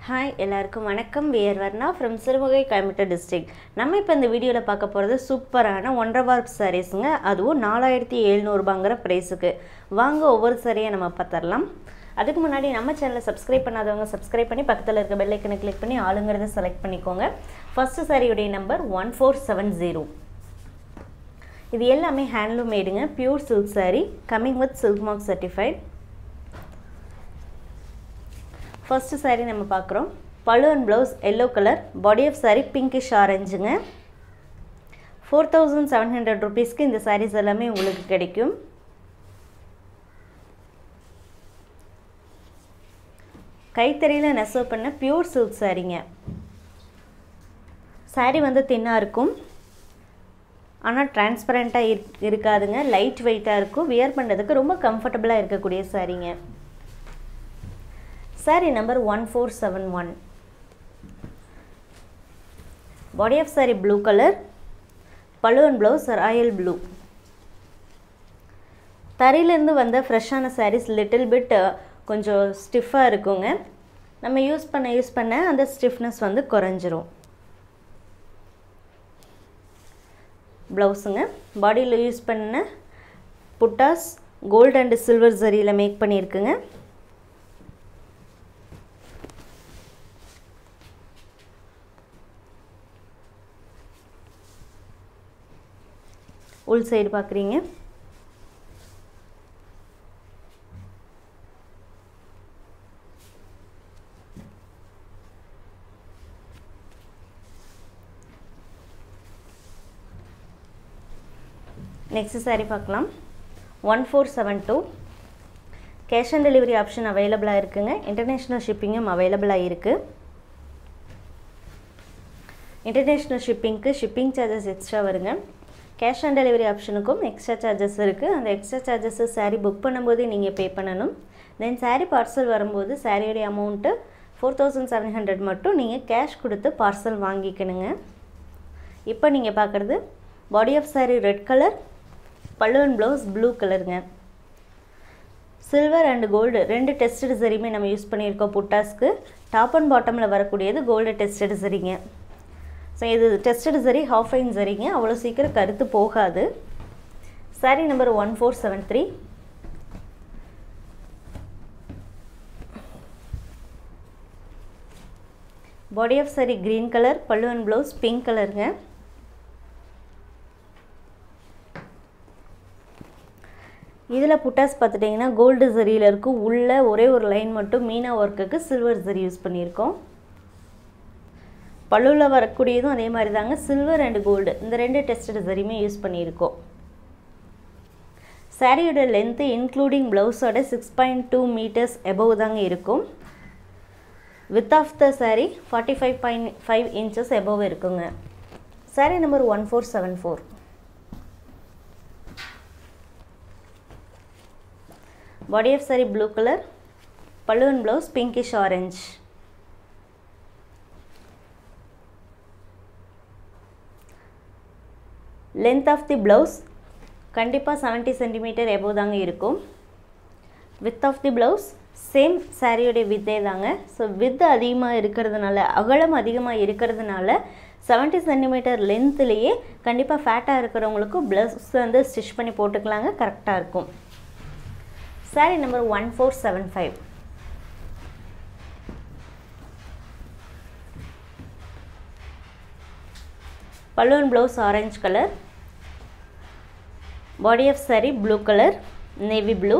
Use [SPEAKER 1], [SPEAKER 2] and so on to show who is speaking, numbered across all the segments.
[SPEAKER 1] hi எல்லாருக்கும் வணக்கம் we're Varna from Sirumugai Coimbatore district நம்ம இப்போ இந்த வீடியோவில் பார்க்க போகிறது சூப்பரான ஒன்றரை வார்ப் சாரீஸுங்க அதுவும் நாலாயிரத்தி எழுநூறுபாங்கிற ப்ரைஸுக்கு வாங்க ஒவ்வொரு சாரியை நம்ம பார்த்துடலாம் அதுக்கு முன்னாடி நம்ம சேனலை சப்ஸ்கிரைப் பண்ணாதவங்க சப்ஸ்கிரைப் பண்ணி பக்கத்தில் இருக்க பெல் ஐக்கனை கிளிக் பண்ணி ஆளுங்கிறத செலக்ட் பண்ணிக்கோங்க ஃபஸ்ட்டு சாரியுடைய number one four seven zero இது எல்லாமே ஹேண்ட்லூம் மேடுங்க pure silk saree coming with silk mark certified first saree நம்ம பார்க்குறோம் பழு and blouse yellow colour body of saree pinkish ஆரஞ்சுங்க ஃபோர் தௌசண்ட் செவன் ஹண்ட்ரட் ருபீஸ்க்கு இந்த சாரீஸ் எல்லாமே உங்களுக்கு கிடைக்கும் கைத்தறியில் நெசவு பண்ண பியூர் சில்க் சாரீங்க சாரீ வந்து தின்னாக இருக்கும் ஆனால் டிரான்ஸ்பரண்ட்டாக இரு இருக்காதுங்க லைட் வெயிட்டாக இருக்கும் வியர் பண்ணுறதுக்கு ரொம்ப கம்ஃபர்டபுளாக இருக்கக்கூடிய சாரீங்க saree number one four seven one body of saree blue colour பழு அண்ட் ப்ளவுஸ் ராயல் ப்ளூ தரையிலேருந்து வந்த ஃப்ரெஷ்ஷான சாரீஸ் லிட்டில் பிட் கொஞ்சம் ஸ்டிஃபாக இருக்குங்க நம்ம யூஸ் பண்ண யூஸ் பண்ண அந்த ஸ்டிஃப்னஸ் வந்து குறைஞ்சிரும் ப்ளவுஸுங்க பாடியில் யூஸ் பண்ண புட்டாஸ் கோல்டு அண்டு சில்வர் ஜரியில் மேக் பண்ணியிருக்குங்க உள் சைடு பார்க்குறீங்க நெக்ஸ்ட் சாரீ பார்க்கலாம் one four seven two cash on delivery option அவைலபிளாக இருக்குங்க இன்டர்நேஷ்னல் ஷிப்பிங்கும் அவைலபிளாக இருக்குது இன்டர்நேஷ்னல் ஷிப்பிங்க்கு ஷிப்பிங் சார்ஜஸ் எக்ஸ்ட்ரா வருங்க கேஷ் ஆன் டெலிவரி ஆப்ஷனுக்கும் எக்ஸ்ட்ரா சார்ஜஸ் இருக்குது அந்த எக்ஸ்ட்ரா சார்ஜஸ்ஸு சாரீ புக் பண்ணும்போது நீங்கள் பே பண்ணணும் தென் சாரீ பார்சல் வரும்போது சாரியோடைய amount four thousand seven hundred மட்டும் நீங்கள் கேஷ் கொடுத்து பார்சல் வாங்கிக்கணுங்க இப்போ நீங்கள் பார்க்குறது body of saree red colour பல்லு அண்ட் ப்ளவுஸ் ப்ளூ கலருங்க சில்வர் அண்ட் கோல்டு ரெண்டு டெஸ்டட் சரியுமே நம்ம யூஸ் பண்ணியிருக்கோம் புட்டாஸ்க்கு டாப் அண்ட் பாட்டமில் வரக்கூடியது கோல்டு டெஸ்டட் சரிங்க ஸோ இது டெஸ்டட் சரி ஹாஃப் ஐன் சரிங்க அவ்வளோ சீக்கிரம் கருத்து போகாது saree number one four seven three body of saree green colour பல்லு அண்ட் ப்ளவுஸ் பிங்க் கலருங்க இதில் புட்டாஸ் பார்த்துட்டிங்கன்னா கோல்டு சரியில் இருக்கும் உள்ளே ஒரே ஒரு லைன் மட்டும் மீனா ஒர்க்குக்கு சில்வர் சரி யூஸ் பண்ணியிருக்கோம் பல்லுவில் வரக்கூடியதும் அதே மாதிரி தாங்க சில்வர் அண்ட் கோல்டு இந்த ரெண்டு டெஸ்டட் சரியுமே யூஸ் பண்ணியிருக்கோம் சாரியோட லென்த்து இன்க்ளூடிங் ப்ளவுஸோட six point two metres above தாங்க இருக்கும் width of the saree forty five point five inches above இருக்குங்க saree number one four seven four body of saree blue colour பல்லு and blouse pinkish orange length of the blouse கண்டிப்பாக seventy centimetre above தாங்க இருக்கும் width of the blouse same சாரியோடைய வித்தே தாங்க so with அதிகமாக இருக்கிறதுனால அகலம் அதிகமாக இருக்கிறதுனால செவன்ட்டி சென்டிமீட்டர் லென்த்துலேயே கண்டிப்பாக ஃபேட்டாக இருக்கிறவங்களுக்கும் ப்ளவுஸ் வந்து ஸ்டிச் பண்ணி போட்டுக்கலாங்க கரெக்டாக இருக்கும் saree number one four seven five balloon blouse orange colour body of saree blue colour navy blue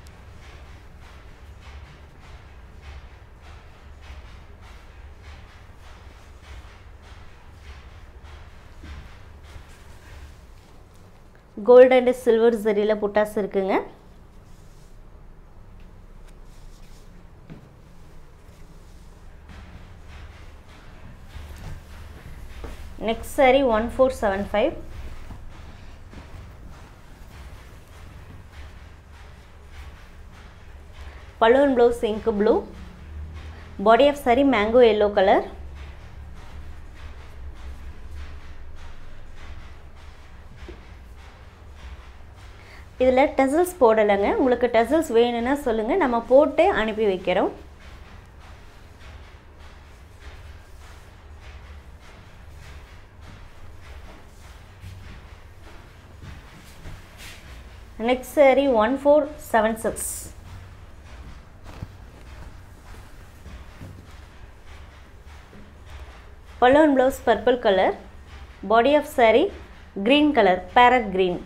[SPEAKER 1] gold and silver சரியில் புட்டாஸ் இருக்குங்க next saree one four seven five balloon blouse ink blue body of saree mango yellow colour இதில் tassels போடலைங்க உங்களுக்கு tassels வேணும்னா சொல்லுங்கள் நம்ம போட்டு அனுப்பி வைக்கிறோம் next saree one four seven six balloon blouse purple colour body of saree green colour farad green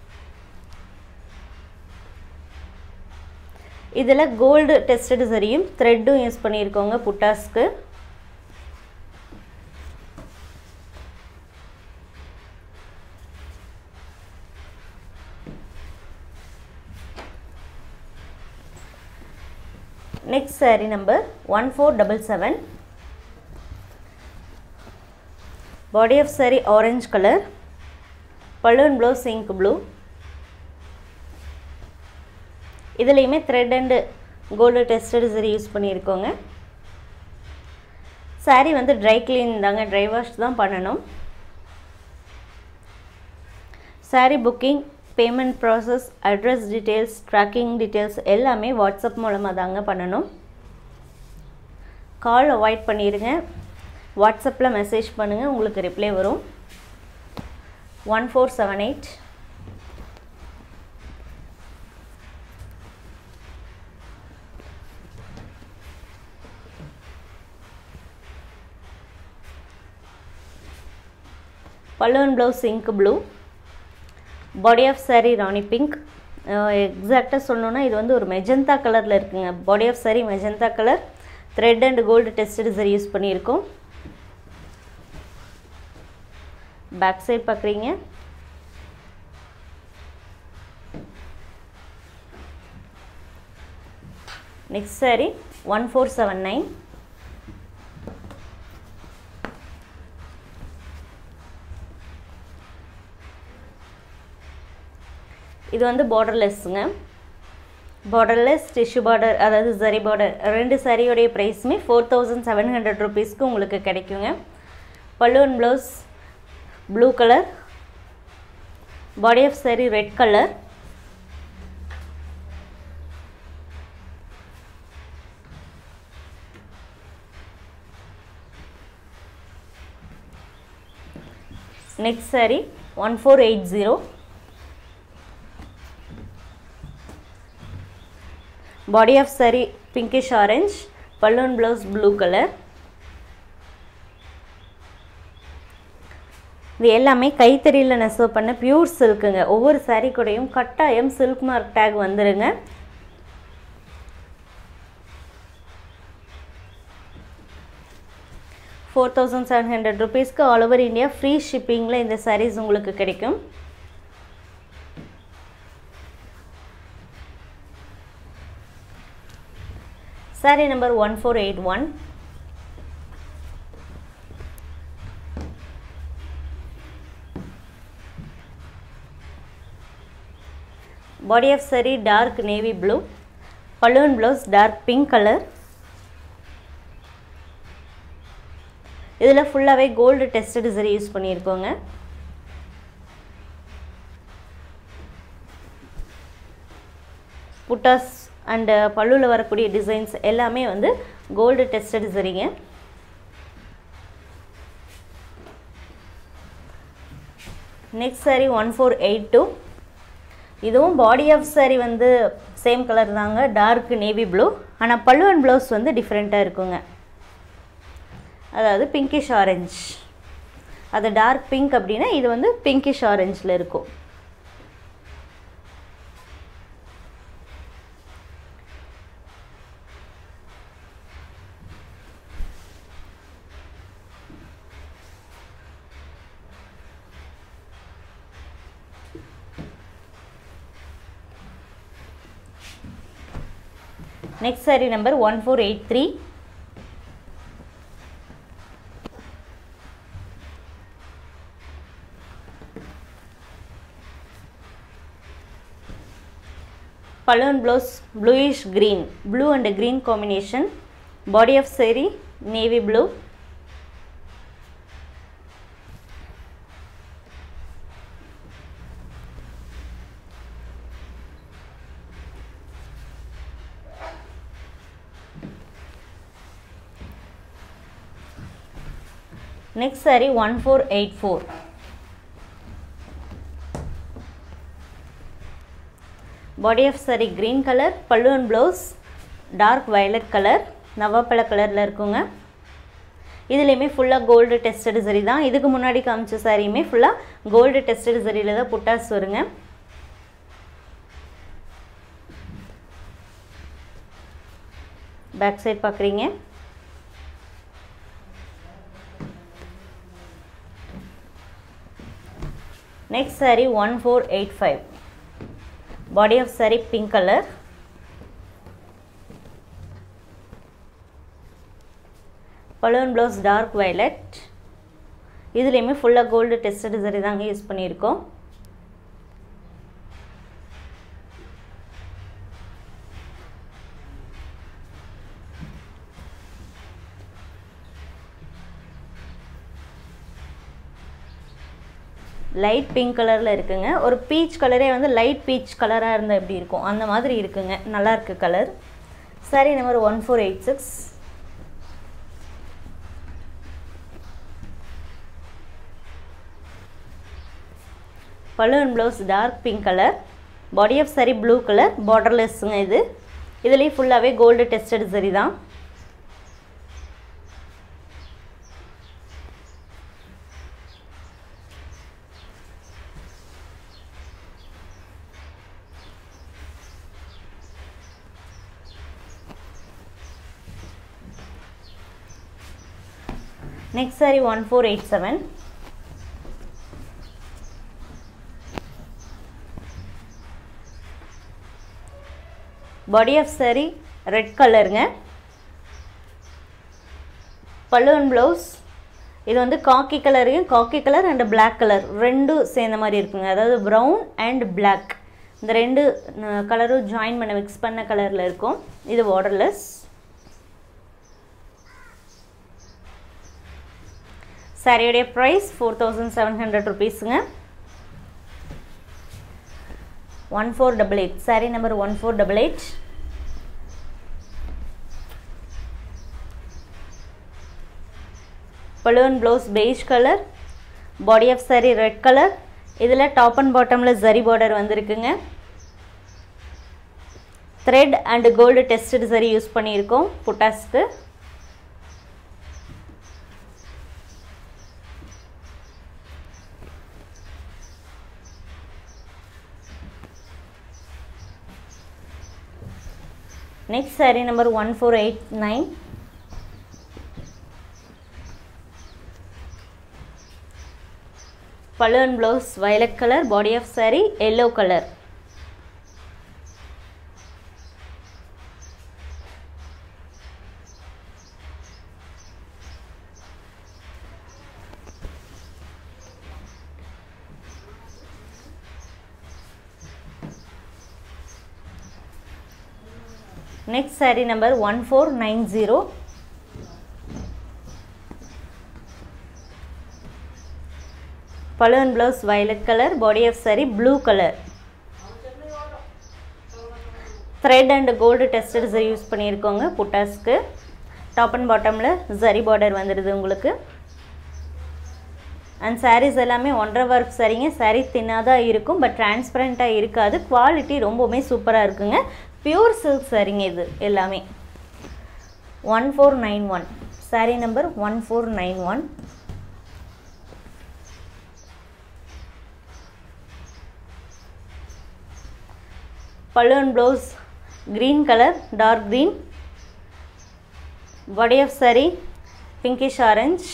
[SPEAKER 1] இதில் கோல்டு டெஸ்டட் சரியும் த்ரெட்டும் யூஸ் பண்ணியிருக்கோங்க புட்டாஸ்க்கு next saree number one four double seven body of saree orange colour balloon blouse ink blue இதுலேயுமே thread and gold tested சரி use பண்ணியிருக்கோங்க saree வந்து dry clean தாங்க ட்ரை வாஷ் தான் பண்ணணும் saree booking payment process address details tracking details எல்லாமே WhatsApp மூலமாக தாங்க பண்ணணும் கால் அவாய்ட் பண்ணிடுங்க வாட்ஸ்அப்பில் மெசேஜ் பண்ணுங்கள் உங்களுக்கு ரிப்ளை வரும் one four seven eight balloon blouse ink blue body of saree ராணி பிங்க் எக்ஸாக்டாக சொல்லணுன்னா இது வந்து ஒரு மெஜந்தா கலரில் இருக்குங்க body of saree magenta colour thread and gold tested சரி யூஸ் பண்ணியிருக்கோம் பேக் சைட் பார்க்குறீங்க next saree one four seven nine இது வந்து பார்டர்லெஸ்ஸுங்க பார்டர்லெஸ் டிஷ்யூ பார்டர் அதாவது சரி பார்டர் ரெண்டு சாரியோடைய ப்ரைஸுமே ஃபோர் தௌசண்ட் செவன் ஹண்ட்ரட் ருபீஸ்க்கு உங்களுக்கு கிடைக்குங்க பல்லுவன் blouse blue colour body of saree red colour next saree one four eight zero body of saree pinkish orange balloon blouse blue colour இது எல்லாமே கைத்தறியில் நெசவு பண்ண பியூர் சில்க்குங்க ஒவ்வொரு saree கூடயும் கட்டாயம் சில்க் மார்க் டேக் வந்துருங்க ஃபோர் தௌசண்ட் செவன் ஹண்ட்ரட் ருபீஸ்க்கு ஆல் ஓவர் இந்தியா ஃப்ரீ ஷிப்பிங்கில் இந்த sarees உங்களுக்கு கிடைக்கும் saree number one four eight one body of saree dark navy blue balloon blouse dark pink colour இதில் ஃபுல்லாகவே கோல்டு டெஸ்டட் சரி use பண்ணியிருக்கோங்க புட்டாஸ் அண்டு பல்லுவில் வரக்கூடிய டிசைன்ஸ் எல்லாமே வந்து கோல்டு டெஸ்டட் சரிங்க next saree one four eight two இதுவும் பாடி ஆஃப் saree வந்து சேம் கலர் தாங்க டார்க் நேவி ப்ளூ ஆனால் பல்லு அண்ட் ப்ளவுஸ் வந்து டிஃப்ரெண்ட்டாக இருக்குங்க அதாவது பிங்கிஷ் ஆரஞ்ச் அது டார்க் பிங்க் அப்படின்னா இது வந்து பிங்கிஷ் ஆரஞ்சில் இருக்கும் next saree number one four eight three balloon blouse bluish green blue and green combination body of saree navy blue next saree one four eight four body of saree green colour பல்லு and blouse dark violet colour நவாப்பழ கலரில் இருக்குங்க இதுலேயுமே ஃபுல்லாக gold tested சரி தான் இதுக்கு முன்னாடி காமிச்ச சாரியுமே ஃபுல்லாக கோல்டு டெஸ்டட் சரியில் தான் புட்டாஸ் வருங்க பேக் சைட் பார்க்குறீங்க next saree one four eight five body of saree pink colour balloon blouse dark violet இதுலேயுமே ஃபுல்லாக கோல்டு டெஸ்டட் சரி தாங்க யூஸ் பண்ணியிருக்கோம் லைட் பிங்க் கலரில் இருக்குங்க ஒரு பீச் கலரே வந்து லைட் பீச் கலராக இருந்தால் எப்படி இருக்கும் அந்த மாதிரி இருக்குங்க நல்லா இருக்கு colour saree number one four eight six balloon blouse dark pink colour body of saree blue colour பார்டர்லெஸ்ஸுங்க இது இதுலேயும் ஃபுல்லாகவே கோல்டு டெஸ்டட் சரி தான் next saree one four eight seven body of saree red கலருங்க பல்லுவன் ப்ளவுஸ் இது வந்து காக்கி கலரையும் khaki colour and black colour ரெண்டும் சேர்ந்த மாதிரி இருக்குங்க அதாவது ப்ரௌன் அண்ட் பிளாக் இந்த ரெண்டு கலரும் ஜாயின் பண்ண மிக்ஸ் பண்ண கலரில் இருக்கும் இது வாட்டர்லெஸ் சாரியோடைய price four thousand seven hundred ருபீஸுங்க one four double eight saree number one four double eight balloon blouse beige colour body of saree red colour இதில் டாப் அண்ட் பாட்டமில் ஜரி பார்டர் வந்திருக்குங்க த்ரெட் அண்ட் கோல்டு டெஸ்டட் சரி யூஸ் பண்ணியிருக்கோம் புட்டாஸ்க்கு next saree number 1489 balloon blouse violet color body of saree yellow color next saree number 1490 balloon blouse violet color body of saree blue color thread and gold tested zari use பண்ணியிருக்கோங்க புட்டாஸ்க்கு top and பாட்டமில் ஜரி border வந்துடுது உங்களுக்கு and saris எல்லாமே ஒன்றரை work சரிங்க சாரீ தின்னாக தான் இருக்கும் பட் டிரான்ஸ்பரண்ட்டாக இருக்காது குவாலிட்டி ரொம்பவுமே சூப்பராக இருக்குங்க பியூர் சில்க் சாரீங்க இது எல்லாமே one four nine one saree number one four nine one balloon blouse green colour dark green body of saree pinkish orange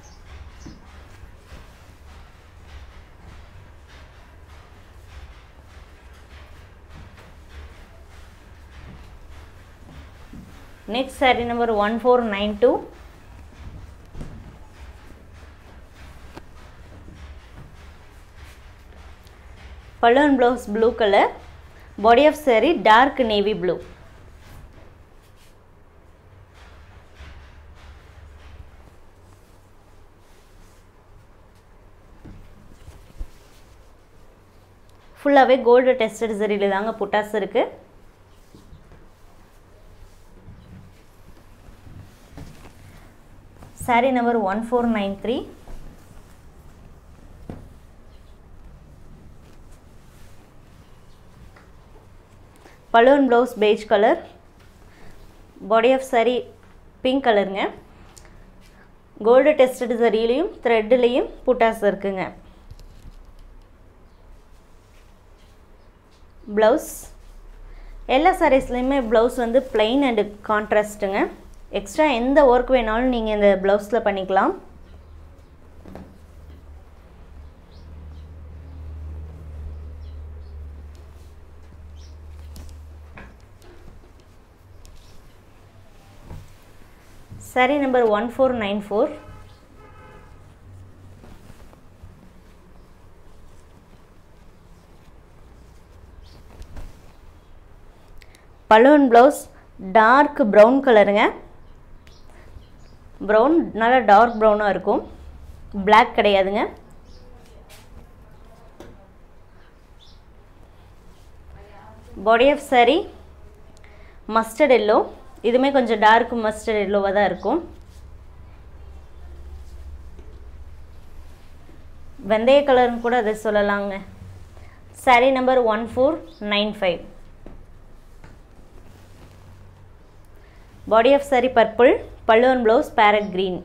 [SPEAKER 1] next saree number 1492 balloon blouse blue color body of saree dark navy blue ஃபுல்லாகவே gold tested சரியில் தாங்க புட்டாஸ் இருக்குது saree number 1493 balloon blouse beige colour body of saree pink கலருங்க gold tested சரியிலையும் த்ரெட்லேயும் புட்டாஸ் இருக்குங்க ப்ளவுஸ் எல்லா சாரீஸ்லேயுமே ப்ளவுஸ் வந்து plain அண்டு கான்ட்ராஸ்ட்டுங்க எக்ஸ்ட்ரா எந்த ஒர்க் வேணாலும் நீங்கள் இந்த ப்ளவுஸில் பண்ணிக்கலாம் saree number one four nine four balloon blouse dark brown கலருங்க ப்ரௌன் நல்லா டார்க் ப்ரௌனாக இருக்கும் Black கிடையாதுங்க body of saree mustard yellow இதுவுமே கொஞ்சம் டார்க் மஸ்டர்ட் எல்லோவாக தான் இருக்கும் வெந்தய கலர்னு கூட அதை சொல்லலாங்க saree number one four nine five body of saree purple பல்லுவன் ப்ளவுஸ் பேரட் க்ரீன்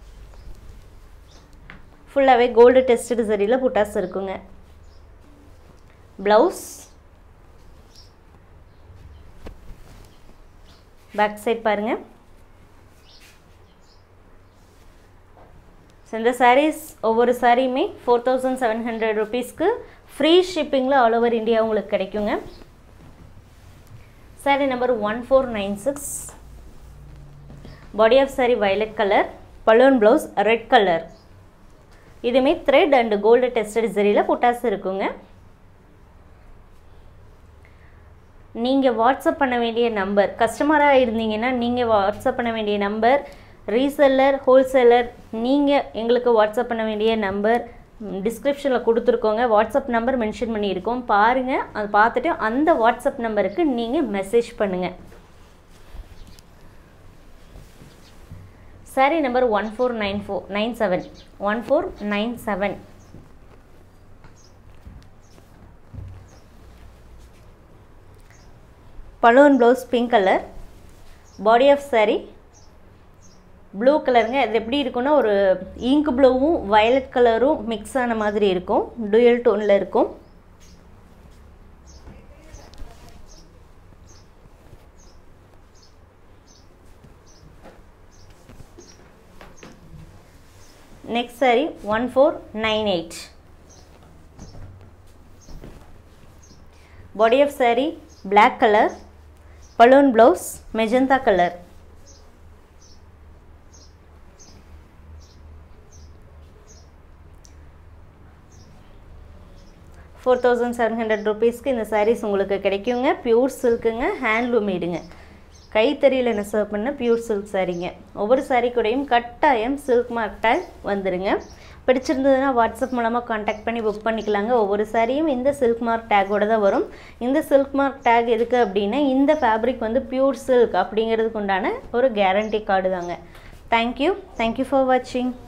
[SPEAKER 1] ஃபுல்லாகவே கோல்டு டெஸ்டட் சரியில் புட்டாஸ் இருக்குங்க ப்ளவுஸ் பேக் சைட் பாருங்கள் ஸோ இந்த சாரீஸ் ஒவ்வொரு சாரியுமே ஃபோர் தௌசண்ட் செவன் ஹண்ட்ரட் ருபீஸ்க்கு ஃப்ரீ ஷிப்பிங்கில் ஆல் ஓவர் இந்தியா உங்களுக்கு கிடைக்குங்க saree number one four nine six body of saree violet colour balloon blouse red colour இதுவுமே த்ரெட் அண்டு கோல்டு டெஸ்டட் சரியில் புட்டாஸ் இருக்குங்க நீங்கள் வாட்ஸ்அப் பண்ண வேண்டிய நம்பர் கஸ்டமராக இருந்தீங்கன்னா நீங்கள் வாட்ஸ்அப் பண்ண வேண்டிய நம்பர் ரீசெல்லர் ஹோல்சேலர் நீங்கள் எங்களுக்கு வாட்ஸ்அப் பண்ண வேண்டிய நம்பர் டிஸ்கிரிப்ஷனில் கொடுத்துருக்கோங்க வாட்ஸ்அப் நம்பர் மென்ஷன் பண்ணியிருக்கோம் பாருங்கள் அதை பார்த்துட்டு அந்த வாட்ஸ்அப் நம்பருக்கு நீங்கள் மெசேஜ் பண்ணுங்கள் saree number one four nine four nine seven one four nine seven balloon blouse pink colour body of saree blue கலருங்க இது எப்படி இருக்குன்னா ஒரு இங்க் ப்ளூவும் வயலட் கலரும் மிக்ஸ் ஆன மாதிரி இருக்கும் டுயல் டோனில் இருக்கும் next saree one four nine eight body of saree black colour balloon blouse magenta colour four thousand seven hundred ருபீஸ்க்கு இந்த சாரீஸ் உங்களுக்கு கிடைக்குங்க பியூர் சில்க்குங்க ஹேண்ட்லூம் மேடுங்க கைத்தறியில் நெசவு பண்ண பியூர் சில்க் சாரீங்க ஒவ்வொரு சாரீ கூடயும் கட்டாயம் சில்க் மார்க் டேக் வந்துடுங்க பிடிச்சிருந்ததுன்னா வாட்ஸ்அப் மூலமாக காண்டாக்ட் பண்ணி புக் பண்ணிக்கலாங்க ஒவ்வொரு சாரியும் இந்த சில்க் மார்க் டேக்கோட தான் வரும் இந்த சில்க் மார்க் டேக் எதுக்கு அப்படின்னா இந்த ஃபேப்ரிக் வந்து பியூர் சில்க் அப்படிங்கிறதுக்கு உண்டான ஒரு கேரண்டி கார்டு தாங்க தேங்க்யூ தேங்க்யூ ஃபார் வாட்சிங்